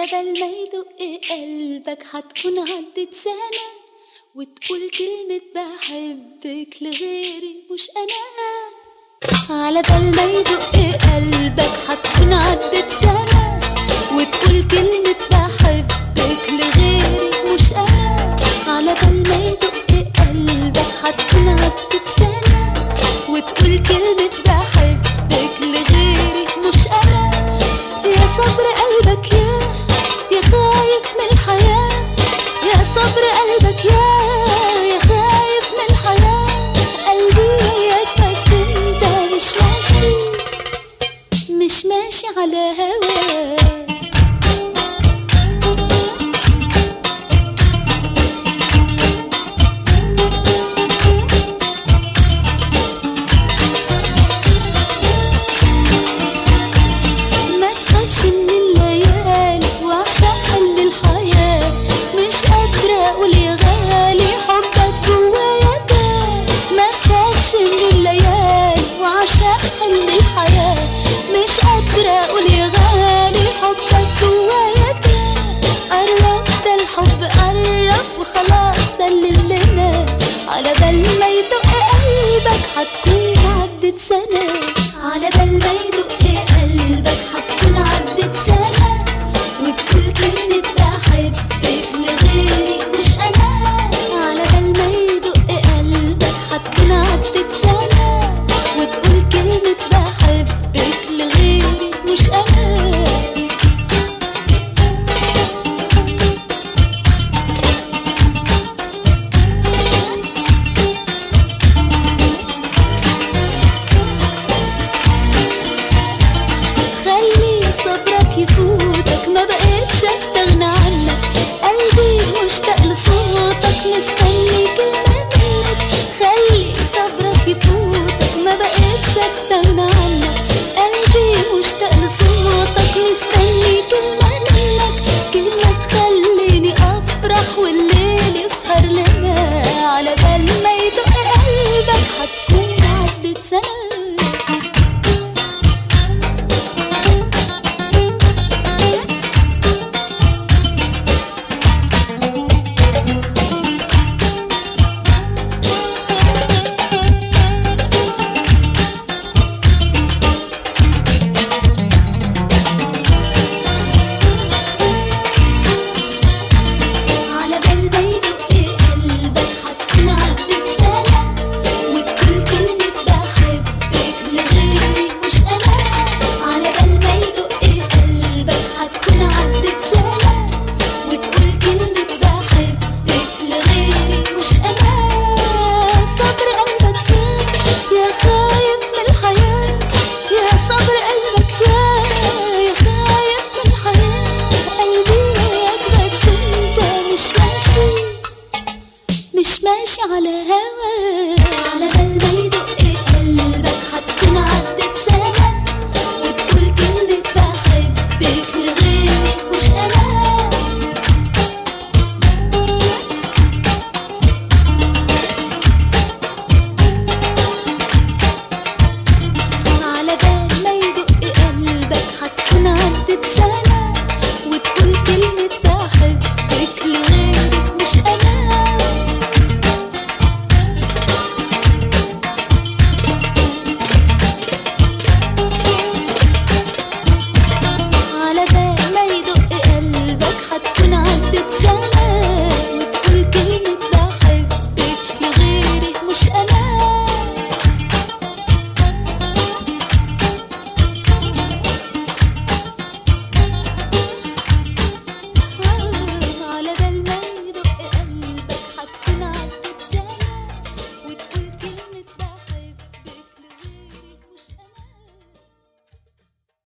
على بال ما يدق قلبك هتكون عدت سنة وتقول كلمة بحبك لغيري مش أنا على بال ما يدق قلبك هتكون عدت سنة وتقول كلمة بحبك لغيري مش أنا على بال ما يدق قلبك هتكون عدت سنة وتقول كلمة بحبك لغيري مش أنا يا صبر قلبك يا يا خايف من الحياة يا صبر قلبك يا يا خايف من الحياة قلبي وياك بس انت مش ماشي مش ماشي على هواك ما تخافش من الليالي وعشان حل الحياة مش قادرة أقول يا غالي حبك جوايا تاه ما تخافش من الليالي وعشان حل الحياة مش قادرة أقول يا غالي حبك جوايا تاه قرب ده الحب قرب وخلاص سلم لنا على بال ما يدق قلبك هتكون عدت سنة على بال ما يدق قلبك هتكون عدت سنة وتقول كلمة بحبك لغيري مش أنا على بال ما يدق قلبك هتكون عدت سنة وتقول كلمة بحبك لغيري مش أنا خلي صبرك يفوتك ما بقتش استغنى عنك قلبي مشتاق لصوتك مستني كلمة منك خلي صبرك يفوتك ما بقتش استغنى عنك قلبي مشتاق لصوتك مستني كلمة منك كلمة تخليني افرح والليل يسهر لنا على بال ما يدق قلبك هتكون عدت سنة على بال ما يدق قلبك هتكون عدت سنة وتقول كلمة بحبك لغيري مش أنا على بال ما يدق قلبك هتكون عدت سنة وتقول كلمة بحبك لغيري مش أنا صبر قلبك يا يا خايف من الحياة يا صبر قلبك يا يا خايف من الحياة قلبي وياك بس انت مش ماشي مش ماشي على هوا